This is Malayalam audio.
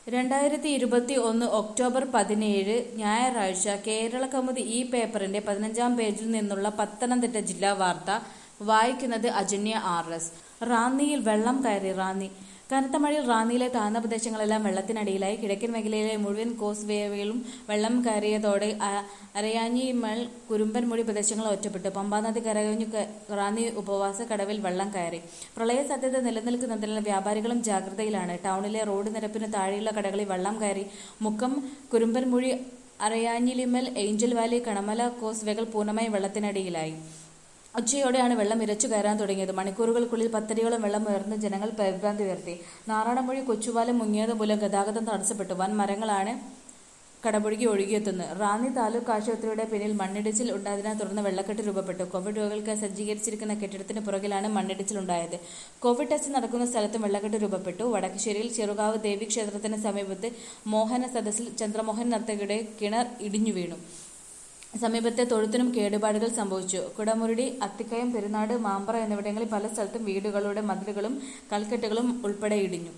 രണ്ടായിരത്തി ഇരുപത്തി ഒന്ന് ഒക്ടോബർ പതിനേഴ് ഞായറാഴ്ച കേരള കൗമുദി ഈ പേപ്പറിന്റെ പതിനഞ്ചാം പേജിൽ നിന്നുള്ള പത്തനംതിട്ട ജില്ലാ വാർത്ത വായിക്കുന്നത് അജന്യ ആർ എസ് റാന്നിയിൽ വെള്ളം കയറി റാന്നി കനത്ത മഴയിൽ റാന്നിയിലെ താഴ്ന്ന പ്രദേശങ്ങളെല്ലാം വെള്ളത്തിനടിയിലായി കിഴക്കൻ മേഖലയിലെ മുഴുവൻ കോസ് വേകളും വെള്ളം കയറിയതോടെ അ- അരയാഞ്ഞിമൽ കുരുമ്പൻമുഴി പ്രദേശങ്ങൾ ഒറ്റപ്പെട്ടു പമ്പാനദി കരകവിഞ്ഞു ക- റാന്നി ഉപവാസ കടവിൽ വെള്ളം കയറി പ്രളയ സാധ്യത നിലനിൽക്കുന്നതിനാൽ വ്യാപാരികളും ജാഗ്രതയിലാണ് ടൗണിലെ റോഡ് നിരപ്പിന് താഴെയുള്ള കടകളിൽ വെള്ളം കയറി മുക്കം കുരുമ്പൻമുഴി അരയാഞ്ഞിലിമൽ ഏഞ്ചൽ വാലി കണമല കോസ് വേകൾ പൂർണ്ണമായും വെള്ളത്തിനടിയിലായി ഉച്ചയോടെയാണ് വെള്ളം ഇരച്ചു കയറാൻ തുടങ്ങിയത് മണിക്കൂറുകൾക്കുള്ളിൽ പത്തടിയോളം വെള്ളം ഉയർന്ന് ജനങ്ങൾ പരിഭ്രാന്തി ഉയർത്തി നാറാണമൊഴി കൊച്ചുപാലം മുങ്ങിയത് മൂലം ഗതാഗതം തടസ്സപ്പെട്ടു വൻ മരങ്ങളാണ് കടപുഴകി ഒഴുകിയെത്തുന്നത് റാന്നി താലൂക്ക് ആശുപത്രിയുടെ പിന്നിൽ മണ്ണിടിച്ചിൽ ഉണ്ടായതിനെ തുടർന്ന് വെള്ളക്കെട്ട് രൂപപ്പെട്ടു കോവിഡ് രോഗികൾക്കായി സജ്ജീകരിച്ചിരിക്കുന്ന കെട്ടിടത്തിന് പുറകിലാണ് മണ്ണിടിച്ചിൽ ഉണ്ടായത് കോവിഡ് ടെസ്റ്റ് നടക്കുന്ന സ്ഥലത്തും വെള്ളക്കെട്ട് രൂപപ്പെട്ടു വടക്കശ്ശേരിയിൽ ചെറുകാവ് ദേവി ക്ഷേത്രത്തിന് സമീപത്ത് മോഹന സദസ്സിൽ ചന്ദ്രമോഹൻ നർത്തകിയുടെ കിണർ ഇടിഞ്ഞു വീണു സമീപത്തെ തൊഴുത്തിനും കേടുപാടുകൾ സംഭവിച്ചു കുടമുരുടി അത്തിക്കയം പെരുന്നാട് മാമ്പറ എന്നിവിടങ്ങളിൽ പല സ്ഥലത്തും വീടുകളുടെ മതിലുകളും കൽക്കെട്ടുകളും ഉൾപ്പെടെ ഇടിഞ്ഞു